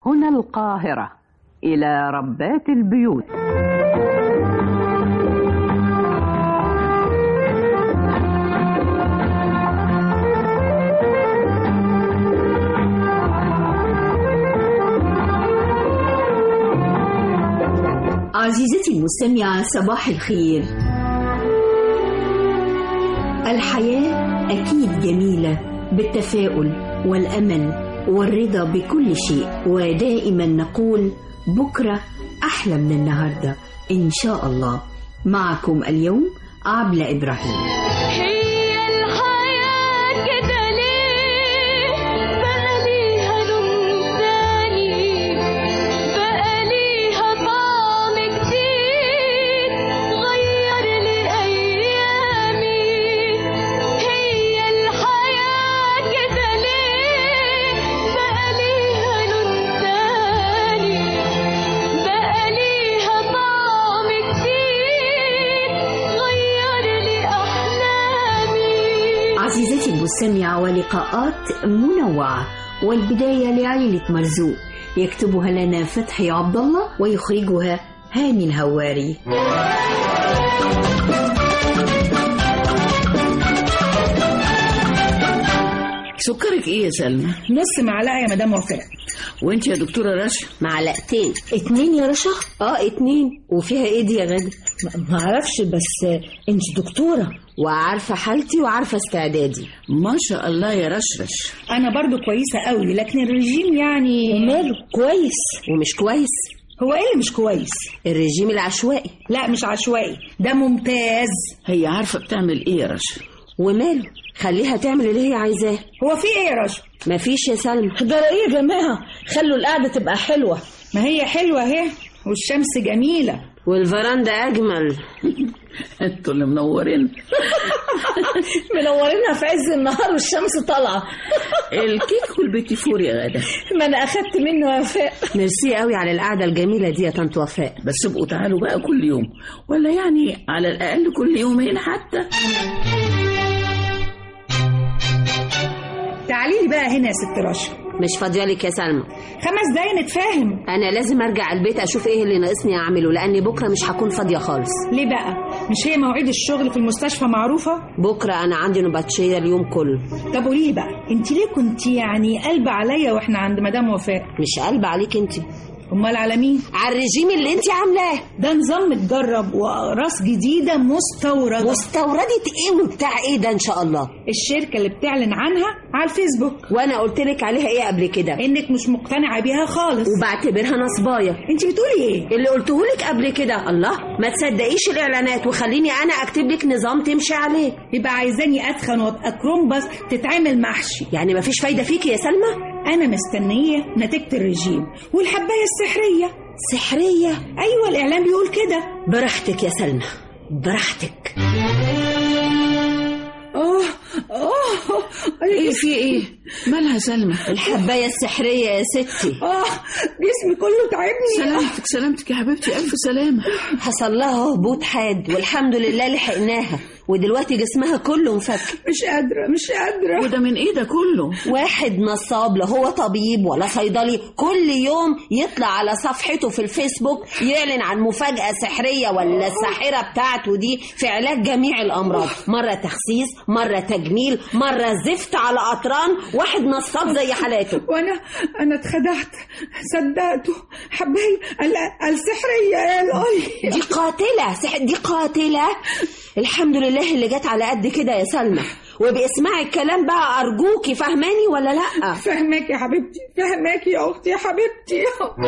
هنا القاهرة إلى ربات البيوت عزيزتي المستمعة صباح الخير الحياة أكيد جميلة بالتفاؤل والأمل والرضا بكل شيء ودائما نقول بكرة أحلى من النهاردة إن شاء الله معكم اليوم عبلة إبراهيم هي الحياة كده ليه بقى ليها لون تاني بقى ليها طعم جديد غير لي أيامي هي الحياة كده ليه بقى ليها لون تاني بقى ليها طعم جديد غير لي أحلامي عزيزتي المستمعة ولقاءات منوعة والبداية لعيلة مرزوق يكتبها لنا فتحي عبد الله ويخرجها هاني الهواري سكرك ايه يا سلمى نص معلقه يا مدام وفاء وانت يا دكتوره رشا معلقتين اتنين يا رشا اه اتنين وفيها ايه دي يا غدا ما اعرفش بس انت دكتوره وعارفة حالتي وعارفة استعدادي ما شاء الله يا رشرش انا برضو كويسه قوي لكن الرجيم يعني ماله كويس ومش كويس هو ايه اللي مش كويس الرجيم العشوائي لا مش عشوائي ده ممتاز هي عارفه بتعمل ايه يا رشا وماله خليها تعمل اللي هي عايزاه هو في ايه يا رشا مفيش يا سلمى ده ايه يا جماعه خلوا القعده تبقى حلوه ما هي حلوه اهي والشمس جميله والفرندا اجمل انتوا اللي منورين منورينها في عز النهار والشمس طالعه الكيك والبيتي فور يا غدا ما انا اخدت منه يا وفاء ميرسي قوي على القعدة الجميلة دي يا طنط وفاء بس ابقوا تعالوا بقى كل يوم ولا يعني على الاقل كل يومين حتى تعالي لي بقى هنا يا ست رشا مش فاضية لك يا سلمى خمس دقايق نتفاهم انا لازم ارجع البيت اشوف ايه اللي ناقصني اعمله لاني بكرة مش هكون فاضية خالص ليه بقى مش هي مواعيد الشغل في المستشفى معروفه بكرة انا عندي نبطشية اليوم كله طب قولي لي بقى انت ليه كنت يعني قلبة عليا واحنا عند مدام وفاء مش قلب عليك انت امال على مين على الرجيم اللي انت عاملاه ده نظام متجرب واقراص جديده مستورده مستوردة ايه وبتاع ايه ده ان شاء الله الشركه اللي بتعلن عنها على الفيسبوك وانا قلت لك عليها ايه قبل كده انك مش مقتنعه بيها خالص وبعتبرها نصبايه انت بتقولي ايه اللي قلته لك قبل كده الله ما تصدقيش الاعلانات وخليني انا اكتب لك نظام تمشي عليه يبقى عايزاني اتخن وابقى كرومبس تتعمل محشي يعني ما فيش فايده فيكي يا سلمى انا مستنيه نتيجه الرجيم والحبايه السحريه سحريه ايوه الاعلان بيقول كده براحتك يا سلمى براحتك اه اه ايه في ايه مالها سلمى الحبايه السحريه يا ستي اه جسمي كله تعبني سلامتك سلامتك يا حبيبتي الف سلامه حصل لها هبوط حاد والحمد لله لحقناها ودلوقتي جسمها كله مفك مش قادره مش قادره وده من ايه ده كله واحد نصاب لا هو طبيب ولا صيدلي كل يوم يطلع على صفحته في الفيسبوك يعلن عن مفاجأة سحرية ولا الساحرة بتاعته دي في علاج جميع الأمراض مرة تخسيس مرة تجميل مرة زفت على قطران واحد نصاب زي حالاته وانا انا اتخدعت صدقته حبايه ال- السحريه يا القلي دي قاتلة سح... دي قاتلة الحمد لله اللي جت على قد كده يا سلمى وباسمعي الكلام بقى أرجوكي فهماني ولا لأ فهماك يا حبيبتي فهماك يا اختي يا حبيبتي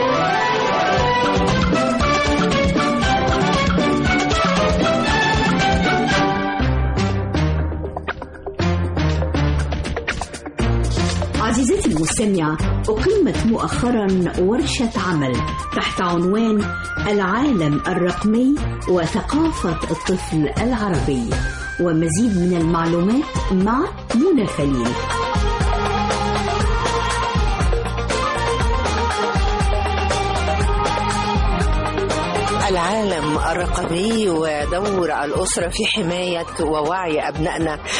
عزيزتي المستمعة أقيمت مؤخرا ورشة عمل تحت عنوان العالم الرقمي وثقافة الطفل العربي ومزيد من المعلومات مع منى خليل العالم الرقمي ودور الأسرة في حماية ووعي أبنائنا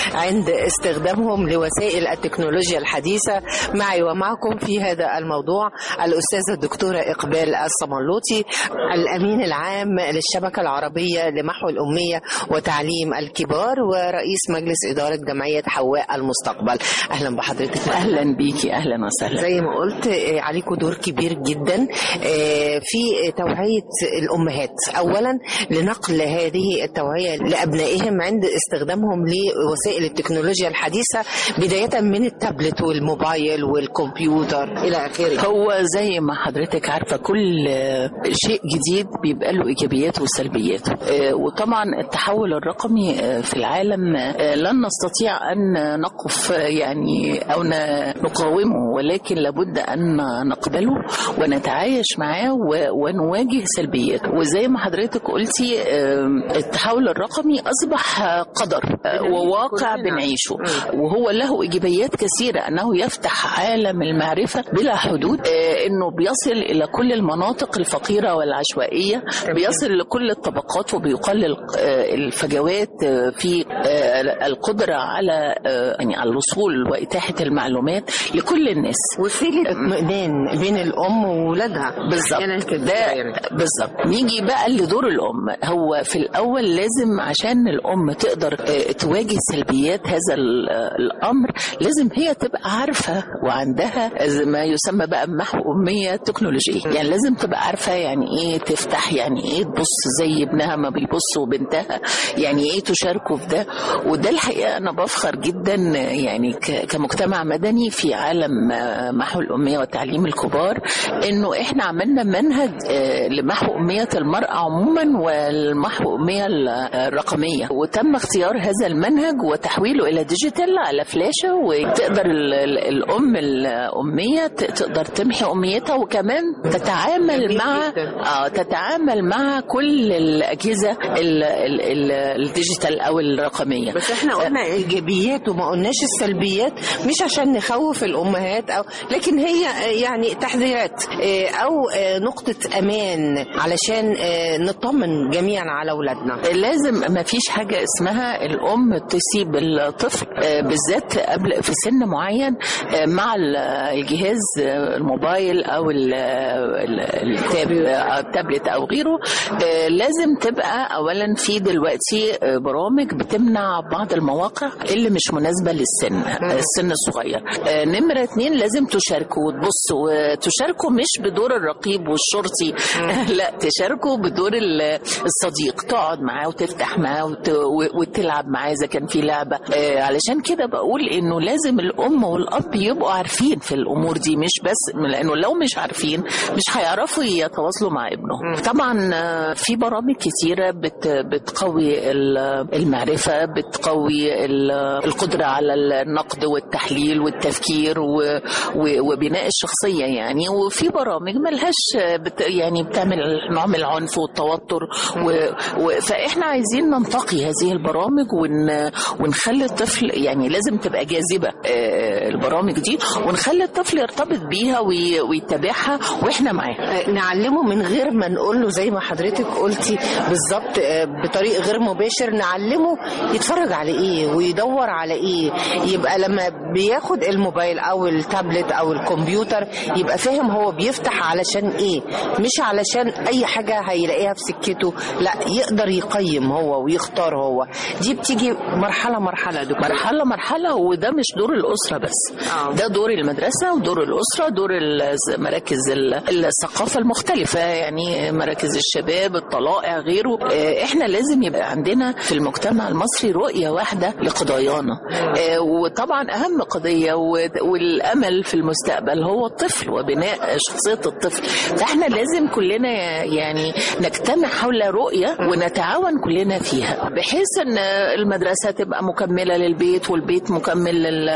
عند استخدامهم لوسائل التكنولوجيا الحديثة معي ومعكم في هذا الموضوع الأستاذة الدكتورة إقبال الصملوطي الأمين العام للشبكة العربية لمحو الأمية وتعليم الكبار ورئيس مجلس إدارة جمعية حواء المستقبل أهلا بحضرتك اهلا بيكي اهلا وسهلا زي ما قلت آه، عليكم دور كبير جدا آه، في توعية الأمهات أولا لنقل هذه التوعية لأبنائهم عند استخدامهم لوسائل التكنولوجيا الحديثة بداية من التابلت والموبايل والكمبيوتر إلى آخره هو زي ما حضرتك عارفه كل آه، شيء جديد بيبقى له ايجابياته وسلبياته آه، وطبعا التحول الرقمي آه، في العالم آه، لن نستطيع ان نقف آه، يعني او ن- نقاومه ولكن لابد ان نقبله ونتعايش معاه و- ونواجه سلبياته وزي ما حضرتك قلتي آه، التحول الرقمي اصبح آه، قدر آه، وواقع بنعيشه وهو له ايجابيات كثيره انه يفتح عالم المعرفه بلا حدود آه، انه بيصل الى كل المناطق الفقيره والعشوائيه بيصل لكل الطبقات وبيقلل آه، الفجوات آه، في آه، القدره على آه، يعني على الوصول واتاحه المعلومات لكل الناس وسيلة اطمئنان بين الأم وولادها بالظبط يعني كده ده يعني. بالظبط نيجي بقى لدور الام هو في الاول لازم عشان الام تقدر آه، تواجه سلبيات هذا ال- آه، الامر لازم هي تبقى عارفه وعندها زي ما يسمى بقى محو اميه تكنولوجيه يعني لازم تبقى عارفه يعني ايه تفتح يعني ايه تبص زي ابنها ما بيبص وبنتها يعني ايه تشاركوا في ده وده الحقيقه انا بفخر جدا يعني ك- كمجتمع مدني في عالم آه، محو الاميه وتعليم الكبار انه احنا عملنا منهج آه، لمحو اميه المراه عموما والمحو اميه ال- الرقميه وتم اختيار هذا المنهج وتحويله الى ديجيتال على فلاشه وتقدر ال- ال- الام الاميه ت- تقدر تمحي اميتها وكمان تتعامل مع اه تتعامل مع كل الاجهزه ال- ال- ال- الديجيتال او الرقميه بس احنا قلنا ايجابيات وما قلناش السلبيات مش عشان نخوف الامهات او لكن هي آه، يعني تحذيرات آه، او آه، نقطه امان علشان آه، نطمن جميعا على اولادنا لازم ما فيش حاجة اسمها الأم تسيب الطفل آه، بالذات قبل في سن معين آه، مع ال- الجهاز آه، الموبايل أو ال- ال- التاب آه، التابلت أو غيره آه، لازم تبقى أولا في دلوقتي آه، برامج بتمنع بعض المواقع اللي مش مناسبة للسن آه، السن الصغير آه، نمرة اتنين لازم تشاركوا وتبصوا وتشاركوا مش بدور الرقيب والشرطي لا تشاركوا بدور ال- الصديق تقعد معاه وتفتح معاه وت- و- وتلعب معاه اذا كان في لعبه آه، علشان كده بقول انه لازم الام والاب يبقوا عارفين في الامور دي مش بس لانه لو مش عارفين مش هيعرفوا يتواصلوا مع ابنهم طبعا آه، في برامج كتيره بت بتقوي ال- المعرفه بتقوي ال- القدره على النقد والتحليل والتفكير و- و- وبناء الشخصيه يعني وفي برامج ملهاش بت يعني بتعمل نوع من العنف والتوتر و... و... فاحنا عايزين ننتقي هذه البرامج ون... ونخلي الطفل يعني لازم تبقى جاذبه آه، البرامج دي ونخلي الطفل يرتبط بيها وي... ويتابعها واحنا معاه آه، نعلمه من غير ما نقول له زي ما حضرتك قلتي بالظبط آه، بطريق غير مباشر نعلمه يتفرج على ايه ويدور على ايه يبقى لما بياخد الموبايل او التابلت او الكمبيوتر يبقى فاهم هو بيفتح علشان ايه مش علشان اي حاجه هيلاقيها في سكته لا يقدر يقيم هو ويختار هو دي بتيجي مرحله مرحله دكتور مرحله مرحله وده مش دور الاسره بس آه. ده دور المدرسه ودور الاسره دور ال- مراكز ال- الثقافه المختلفه يعني مراكز الشباب الطلائع غيره آه، احنا لازم يبقى عندنا في المجتمع المصري رؤيه واحده لقضايانا آه، وطبعا اهم قضيه و- والامل في المستقبل هو الطفل وبناء شخصيه الطفل فاحنا لازم كلنا يعني نجتمع حول رؤيه ونتعاون كلنا فيها بحيث ان المدرسه تبقى مكمله للبيت والبيت مكمل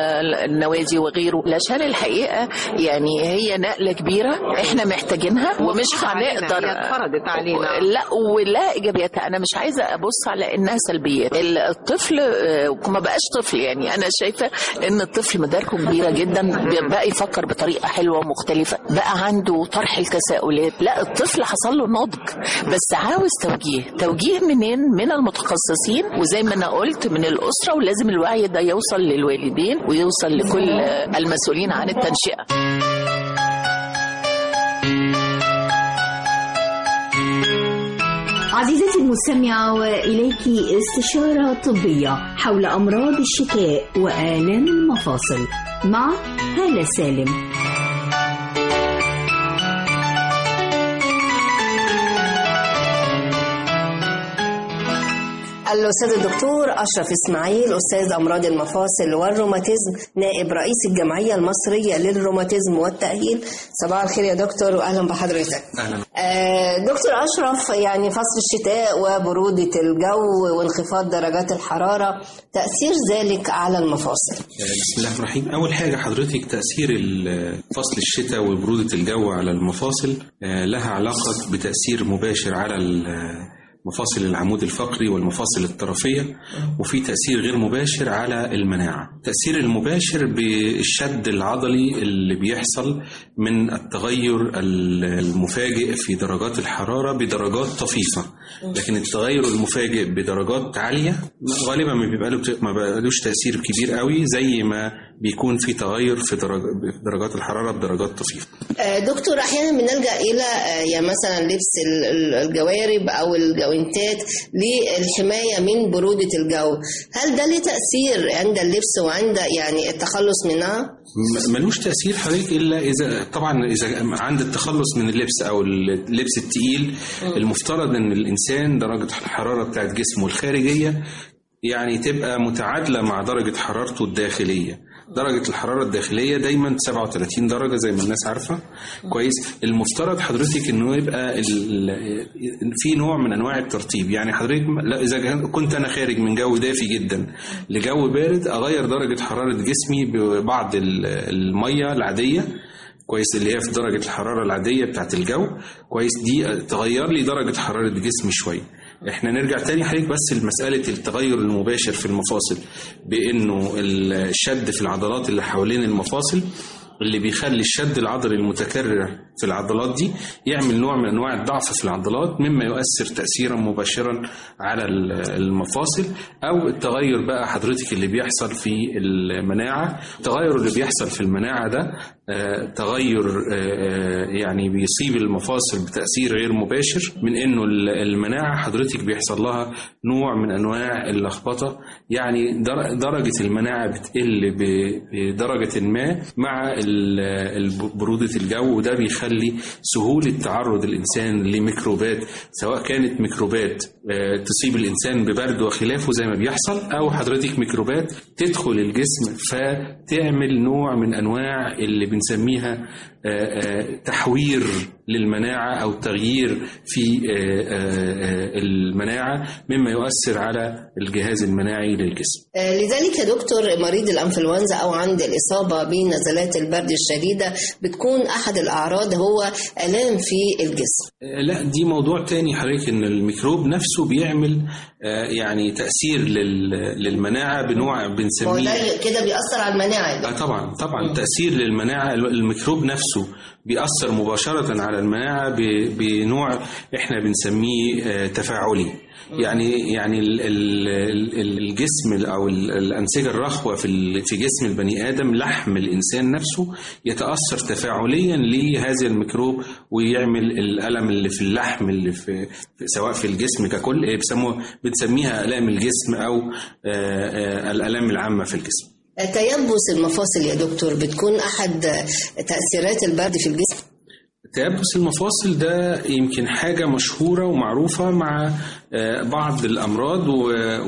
للنوادي وغيره علشان الحقيقه يعني هي نقله كبيره احنا محتاجينها ومش علينا، هنقدر هي اتفرضت علينا. لا ولا ايجابياتها انا مش عايزه ابص على انها سلبيات الطفل آه، ما بقاش طفل يعني انا شايفه ان الطفل مداركه كبيره جدا بقى يفكر بطريقه حلوه ومختلفه بقى عنده طرح التساؤلات لا الطفل حصل له نضج بس عاوز توجيه توجيه منين من المتخصصين وزي ما انا قلت من الاسره الاسره ولازم الوعي ده يوصل للوالدين ويوصل لكل المسؤولين عن التنشئه عزيزتي المستمعة وإليك استشارة طبية حول أمراض الشتاء وآلام المفاصل مع هالة سالم الأستاذ الدكتور أشرف إسماعيل أستاذ أمراض المفاصل والروماتيزم نائب رئيس الجمعية المصرية للروماتيزم والتأهيل صباح الخير يا دكتور وأهلا بحضرتك اهلا آه، دكتور أشرف يعني فصل الشتاء وبرودة الجو وانخفاض درجات الحرارة تأثير ذلك على المفاصل بسم الله الرحمن الرحيم اول حاجه حضرتك تاثير ال- فصل الشتاء وبروده الجو على المفاصل آه، لها علاقه بتاثير مباشر على ال- مفاصل العمود الفقري والمفاصل الطرفيه وفي تاثير غير مباشر على المناعه التاثير المباشر بالشد العضلي اللي بيحصل من التغير ال- المفاجئ في درجات الحراره بدرجات طفيفه لكن التغير المفاجئ بدرجات عاليه غالبا ما بيبقى له ما بقالوش تاثير كبير قوي زي ما بيكون في تغير في درج- درجات الحراره بدرجات طفيفه آه، دكتور احيانا بنلجا الى آه، يعني مثلا لبس ال- ال- الجوارب او الجوانتات للحمايه من بروده الجو هل ده ليه تاثير عند اللبس وعند يعني التخلص منها م- ملوش تاثير حضرتك الا اذا طبعا اذا عند التخلص من اللبس او اللبس التقيل المفترض ان الانسان درجه الحراره بتاعت جسمه الخارجيه يعني تبقى متعادله مع درجه حرارته الداخليه درجة الحرارة الداخلية دايما 37 درجة زي ما الناس عارفة كويس المفترض حضرتك انه يبقى ال- في نوع من انواع الترتيب يعني حضرتك لا اذا كان- كنت انا خارج من جو دافي جدا لجو بارد اغير درجة حرارة جسمي ببعض ال- المية العادية كويس اللي هي في درجة الحرارة العادية بتاعت الجو كويس دي تغير لي درجة حرارة جسمي شوية احنا نرجع تاني حضرتك بس لمسألة التغير المباشر في المفاصل بانه الشد في العضلات اللي حوالين المفاصل اللي بيخلي الشد العضلي المتكرر في العضلات دي يعمل نوع من انواع الضعف في العضلات مما يؤثر تاثيرا مباشرا على ال- المفاصل او التغير بقى حضرتك اللي بيحصل في المناعه التغير اللي بيحصل في المناعه ده آه، تغير آه، آه، يعني بيصيب المفاصل بتاثير غير مباشر من انه ال- المناعه حضرتك بيحصل لها نوع من انواع اللخبطه يعني در- درجه المناعه بتقل ب- بدرجه ما مع ال- ال- بروده الجو وده بيخلي سهوله تعرض الانسان لميكروبات سواء كانت ميكروبات آه، تصيب الانسان ببرد وخلافه زي ما بيحصل او حضرتك ميكروبات تدخل الجسم فتعمل نوع من انواع اللي بنسميها آه، آه، تحوير للمناعه او تغيير في آه، آه، آه، المناعه مما يؤثر على الجهاز المناعي للجسم آه، لذلك يا دكتور مريض الانفلونزا او عند الاصابه بنزلات البرد الشديده بتكون احد الاعراض هو الام في الجسم لا دي موضوع تاني حضرتك ان الميكروب نفسه بيعمل آه، يعني تاثير لل- للمناعه بنوع ما هو بنسميه ده كده بيأثر على المناعه اه طبعا طبعا تاثير للمناعه الميكروب نفسه بيأثر مباشره على المناعه ب- بنوع احنا بنسميه آه، تفاعلي يعني يعني ال- ال- ال- الجسم او ال- الانسجه الرخوه في ال- في جسم البني ادم لحم الانسان نفسه يتاثر تفاعليا لهذا الميكروب ويعمل الالم اللي في اللحم اللي في في- سواء في الجسم ككل إيه بيسموه بنسميها الام الجسم او آه، آه، الالام العامه في الجسم تيبس المفاصل يا دكتور بتكون احد تأثيرات البرد في الجسم تيبس المفاصل ده يمكن حاجة مشهورة ومعروفة مع آه، بعض الأمراض و-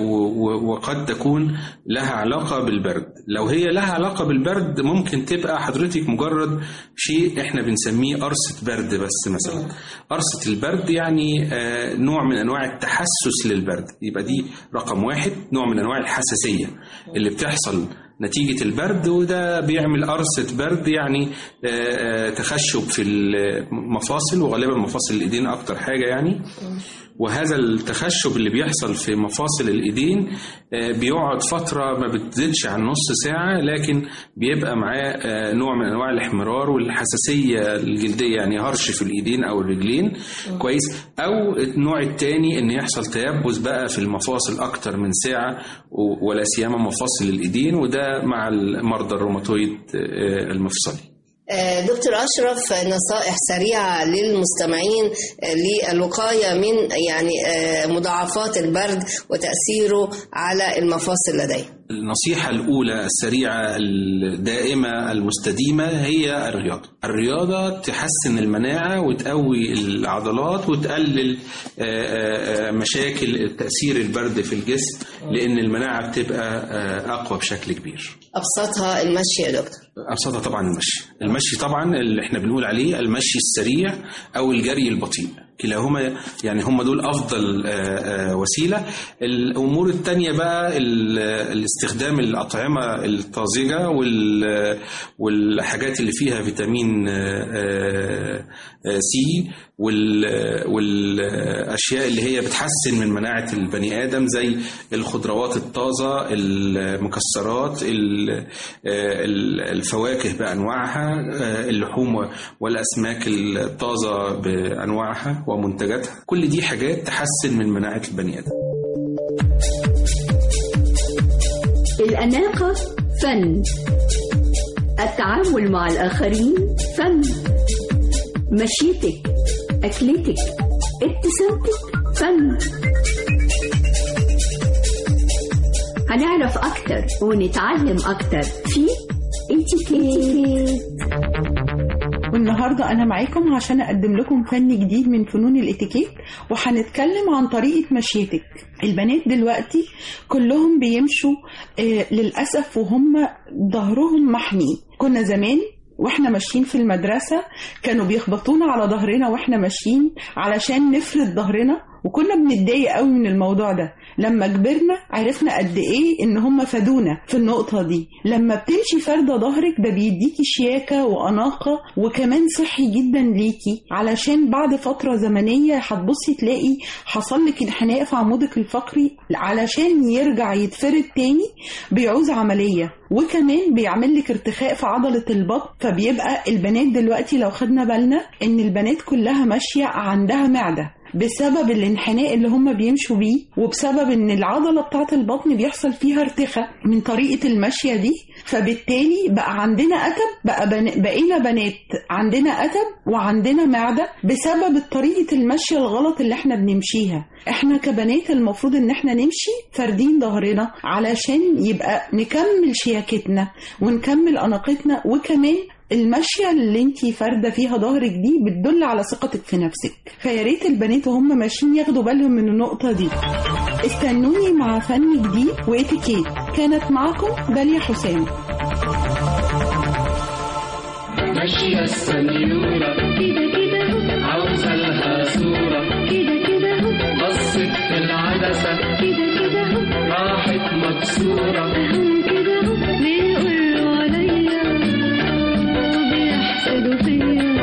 و- وقد تكون لها علاقة بالبرد لو هي لها علاقة بالبرد ممكن تبقى حضرتك مجرد شيء احنا بنسميه قرصة برد بس مثلا قرصة البرد يعني آه، نوع من أنواع التحسس للبرد يبقى دي رقم واحد نوع من أنواع الحساسية اللي بتحصل نتيجة البرد وده بيعمل قرصة برد يعني آه، آه، تخشب في المفاصل وغالبا مفاصل الإيدين أكتر حاجة يعني وهذا التخشب اللي بيحصل في مفاصل الايدين آه، بيقعد فتره ما بتزيدش عن نص ساعه لكن بيبقى معاه آه، نوع من انواع الاحمرار والحساسيه الجلديه يعني هرش في الايدين او الرجلين كويس او النوع الثاني ان يحصل تيبس بقى في المفاصل اكتر من ساعه و- ولا سيما مفاصل الايدين وده مع مرضى الروماتويد آه، المفصلي آه، دكتور أشرف نصائح سريعة للمستمعين آه، للوقاية من يعني آه، مضاعفات البرد وتأثيره على المفاصل لديه النصيحة الأولى السريعة الدائمة المستديمة هي الرياضة الرياضة تحسن المناعة وتقوي العضلات وتقلل آه، آه، آه، مشاكل تأثير البرد في الجسم لأن المناعة بتبقى آه، أقوى بشكل كبير أبسطها المشي يا دكتور أبسطها طبعا المشي المشي طبعا اللي احنا بنقول عليه المشي السريع أو الجري البطيء كلاهما يعني هم دول أفضل آه، آه، وسيلة الأمور التانية بقى ال- الاستخدام الأطعمة الطازجة وال- والحاجات اللي فيها فيتامين آه، آه، آه، سي وال- والأشياء اللي هي بتحسن من مناعة البني آدم زي الخضروات الطازة المكسرات ال- آه، ال- الفواكه بأنواعها آه، اللحوم والأسماك الطازة بأنواعها ومنتجاتها كل دي حاجات تحسن من مناعة البني آدم الأناقة فن التعامل مع الآخرين فن مشيتك أكلتك ابتسامتك فن هنعرف أكتر ونتعلم أكتر في اتيكيت والنهاردة أنا معاكم عشان أقدم لكم فن جديد من فنون الاتيكيت وهنتكلم عن طريقة مشيتك البنات دلوقتي كلهم بيمشوا آه للأسف وهم ظهرهم محمي كنا زمان واحنا ماشيين في المدرسة كانوا بيخبطونا على ظهرنا واحنا ماشيين علشان نفرد ظهرنا وكنا بنتضايق قوي من الموضوع ده لما كبرنا عرفنا قد ايه ان هم فادونا في النقطة دي لما بتمشي فردة ظهرك ده بيديكي شياكة وأناقة وكمان صحي جدا ليكي علشان بعد فترة زمنية هتبصي تلاقي حصل لك انحناء في عمودك الفقري علشان يرجع يتفرد تاني بيعوز عملية وكمان بيعمل لك ارتخاء في عضلة البطن فبيبقى البنات دلوقتي لو خدنا بالنا ان البنات كلها ماشية عندها معدة بسبب الانحناء اللي هم بيمشوا بيه وبسبب ان العضله بتاعه البطن بيحصل فيها ارتخاء من طريقه المشيه دي فبالتالي بقى عندنا اتب بقى بن... بقينا بنات عندنا اتب وعندنا معده بسبب طريقه المشيه الغلط اللي احنا بنمشيها احنا كبنات المفروض ان احنا نمشي فاردين ظهرنا علشان يبقى نكمل شياكتنا ونكمل اناقتنا وكمان المشية اللي انتي فاردة فيها ظهرك دي بتدل على ثقتك في نفسك فيا ريت البنات وهم ماشيين ياخدوا بالهم من النقطة دي استنوني مع فن جديد واتيكيت كانت معكم داليا حسام ماشية السنيورة كده كده عاوزة لها صورة كده كده بصت في العدسة كده كده راحت مكسورة كده بيقولوا عليا بيحسدوا فيا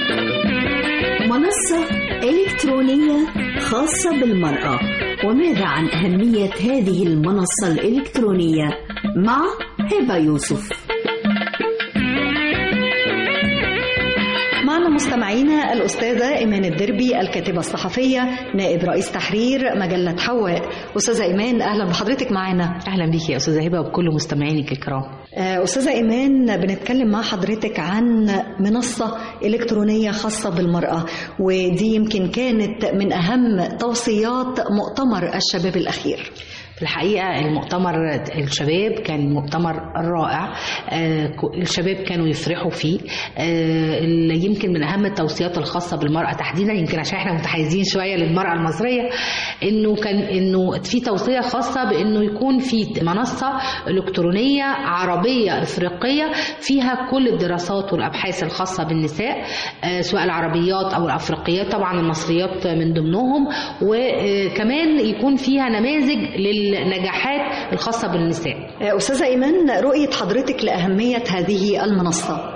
منصة إلكترونية خاصة بالمرأة وماذا عن أهمية هذه المنصة الإلكترونية مع هبة يوسف معنا مستمعينا الأستاذة إيمان الدربي الكاتبة الصحفية نائب رئيس تحرير مجلة حواء أستاذة إيمان أهلا بحضرتك معنا أهلا بيكي يا أستاذة هبة وبكل مستمعينك الكرام آه، أستاذة إيمان بنتكلم مع حضرتك عن منصة إلكترونية خاصة بالمرأة ودي يمكن كانت من أهم توصيات مؤتمر الشباب الأخير في الحقيقة المؤتمر الشباب كان مؤتمر رائع آه، الشباب كانوا يفرحوا فيه آه، اللي يمكن من أهم التوصيات الخاصة بالمرأة تحديدا يمكن عشان احنا متحيزين شوية للمرأة المصرية انه كان انه في توصية خاصة بانه يكون في منصة إلكترونية عربية إفريقية فيها كل الدراسات والأبحاث الخاصة بالنساء آه، سواء العربيات أو الأفريقيات طبعا المصريات من ضمنهم وكمان يكون فيها نماذج للنجاحات الخاصة بالنساء آه، أستاذة إيمان رؤية حضرتك لأهمية هذه المنصة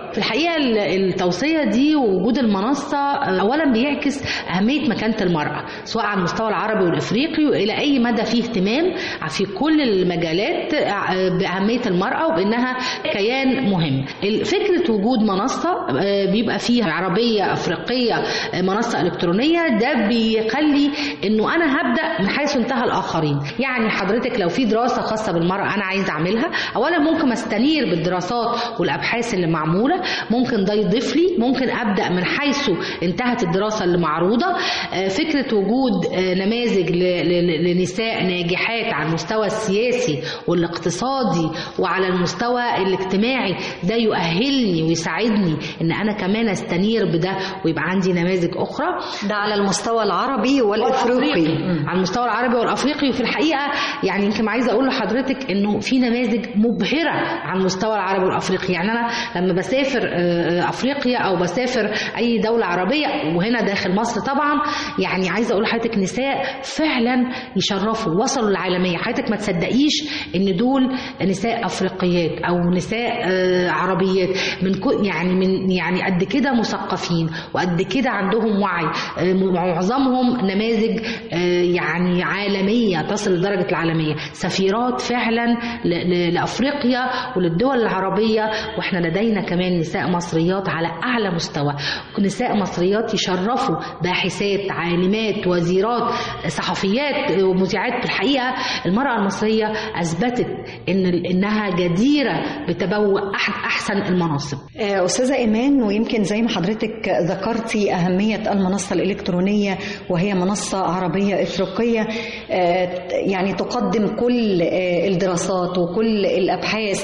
في الحقيقه ال- التوصيه دي ووجود المنصه آه، اولا بيعكس اهميه مكانه المراه سواء على المستوى العربي والافريقي والى اي مدى فيه اهتمام في كل المجالات آه، باهميه المراه وبانها كيان مهم ال- فكره وجود منصه آه، بيبقى فيها عربيه افريقيه آه، منصه الكترونيه ده بيخلي انه انا هبدا من حيث انتهى الاخرين يعني حضرتك لو في دراسه خاصه بالمراه انا عايزه اعملها اولا ممكن استنير بالدراسات والابحاث اللي معموله ممكن ده يضيف لي ممكن ابدا من حيث انتهت الدراسه اللي معروضه آه، فكره وجود آه، نماذج ل- ل- لنساء ناجحات على المستوى السياسي والاقتصادي وعلى المستوى الاجتماعي ده يؤهلني ويساعدني ان انا كمان استنير بده ويبقى عندي نماذج اخرى ده على المستوى العربي والافريقي على المستوى العربي والافريقي وفي الحقيقه يعني يمكن عايزه اقول لحضرتك انه في نماذج مبهره على المستوى العربي والافريقي يعني انا لما بسافر آه، آه، افريقيا او بسافر اي دوله عربيه وهنا داخل مصر طبعا يعني عايزه اقول لحضرتك نساء فعلا يشرفوا وصلوا للعالميه حضرتك ما تصدقيش ان دول نساء افريقيات او نساء آه، عربيات من كو يعني من يعني قد كده مثقفين وقد كده عندهم وعي آه، معظمهم نماذج آه، يعني عالميه تصل لدرجه العالميه سفيرات فعلا ل- ل- لافريقيا وللدول العربيه واحنا لدينا كمان نساء مصريات على اعلى مستوى نساء مصريات يشرفوا باحثات عالمات وزيرات صحفيات ومذيعات في الحقيقه المراه المصريه اثبتت ان انها جديره بتبوء أح- احسن المناصب آه، أستاذة إيمان ويمكن زي ما حضرتك ذكرتي أهمية المنصة الإلكترونية وهي منصة عربية إفريقية آه، يعني تقدم كل آه، الدراسات وكل الأبحاث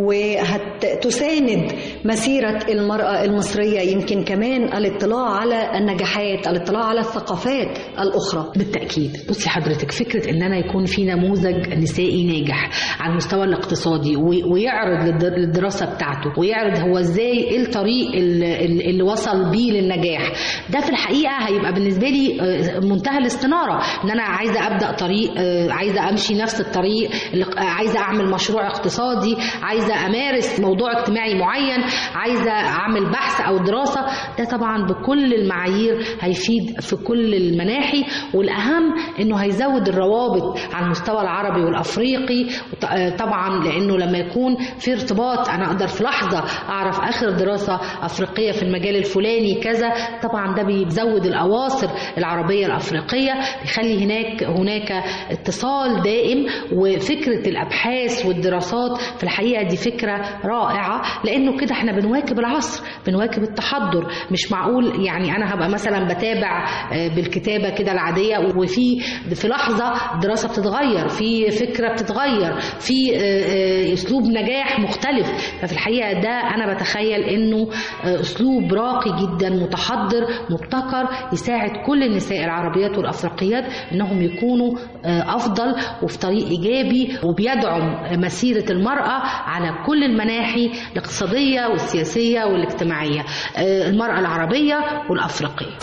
وهتساند مسيرة المرأة المصرية يمكن كمان الاطلاع على النجاحات الاطلاع على الثقافات الأخرى بالتأكيد بصي حضرتك فكرة ان انا يكون في نموذج نسائي ناجح على المستوى الاقتصادي وي- ويعرض للد- للدراسة بتاعته ويعرض هو ازاي ايه الطريق ال- ال- اللي وصل بيه للنجاح ده في الحقيقة هيبقى بالنسبة لي آه، منتهى الاستنارة ان انا عايزة ابدأ طريق آه، عايزة امشي نفس الطريق اللي- آه، عايزة اعمل مشروع اقتصادي عايزة امارس موضوع اجتماعي معين عايزة اعمل بحث او دراسة ده طبعا بكل المعايير هيفيد في كل المناحي والاهم انه هيزود الروابط على المستوى العربي والافريقي وط- آه، طبعا لانه لما يكون في ارتباط انا اقدر في لحظه اعرف اخر دراسه افريقيه في المجال الفلاني كذا طبعا ده بيزود الاواصر العربيه الافريقيه بيخلي هناك هناك اتصال دائم وفكره الابحاث والدراسات في الحقيقه دي فكره رائعه لانه كده احنا بنواكب العصر بنواكب التحضر مش معقول يعني انا هبقى مثلا بتابع آه، بالكتابه كده العاديه وفي في لحظه الدراسه بتتغير في فكره بتتغير في آه، آه، اسلوب نجاح مختلف ففي الحقيقه ده انا بتخيل انه آه، اسلوب راقي جدا متحضر مبتكر يساعد كل النساء العربيات والافريقيات انهم يكونوا آه، افضل وفي طريق ايجابي وبيدعم مسيره المراه على كل المناحي الاقتصاديه والسياسيه والاجتماعيه آه، المراه العربيه والافريقيه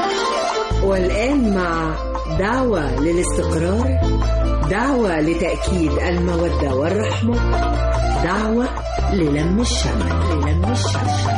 والآن مع دعوة للاستقرار دعوة لتأكيد المودة والرحمة دعوة للم الشمل للم الشمل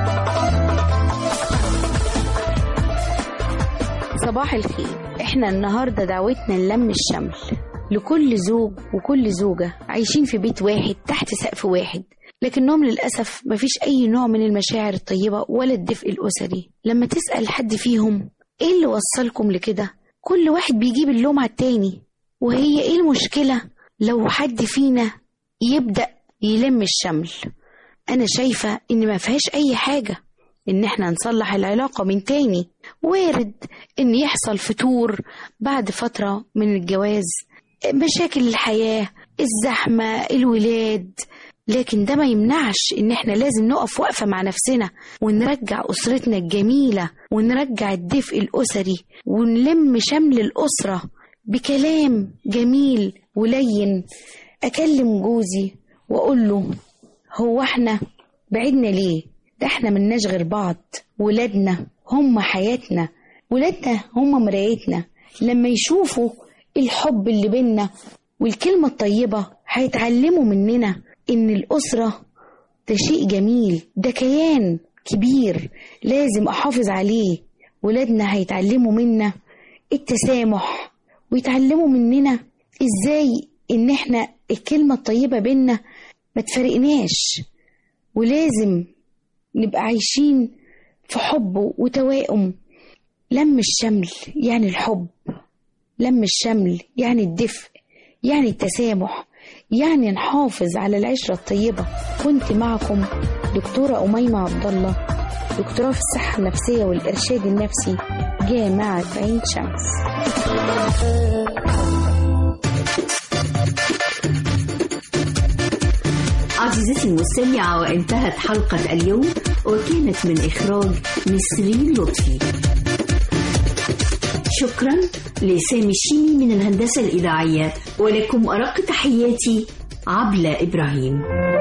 صباح الخير احنا النهاردة دعوتنا نلم الشمل لكل زوج وكل زوجة عايشين في بيت واحد تحت سقف واحد لكنهم للأسف مفيش أي نوع من المشاعر الطيبة ولا الدفء الأسري لما تسأل حد فيهم إيه اللي وصلكم لكده كل واحد بيجيب اللوم على التاني وهي إيه المشكلة لو حد فينا يبدأ يلم الشمل أنا شايفة إن ما فيهاش أي حاجة إن إحنا نصلح العلاقة من تاني وارد إن يحصل فتور بعد فترة من الجواز مشاكل الحياة الزحمة الولاد لكن ده ما يمنعش إن إحنا لازم نقف وقفة مع نفسنا ونرجع أسرتنا الجميلة ونرجع الدفء الأسري ونلم شمل الأسرة بكلام جميل ولين أكلم جوزي وأقول له هو إحنا بعدنا ليه ده احنا ملناش غير بعض ولادنا هم حياتنا ولادنا هم مرايتنا لما يشوفوا الحب اللي بينا والكلمة الطيبة هيتعلموا مننا إن الأسرة ده شيء جميل ده كيان كبير لازم أحافظ عليه ولادنا هيتعلموا منا التسامح ويتعلموا مننا ازاي ان احنا الكلمة الطيبة بينا ما تفرقناش ولازم نبقى عايشين في حب وتوائم لم الشمل يعني الحب لم الشمل يعني الدفء يعني التسامح يعني نحافظ على العشرة الطيبة كنت معكم دكتورة أميمة عبد الله دكتوراه في الصحة النفسية والإرشاد النفسي جامعة عين شمس عزيزتي المستمعة وانتهت حلقة اليوم وكانت من إخراج نسرين لطفي شكرا لسامي الشيمي من الهندسة الإذاعية ولكم أرق تحياتي عبلة إبراهيم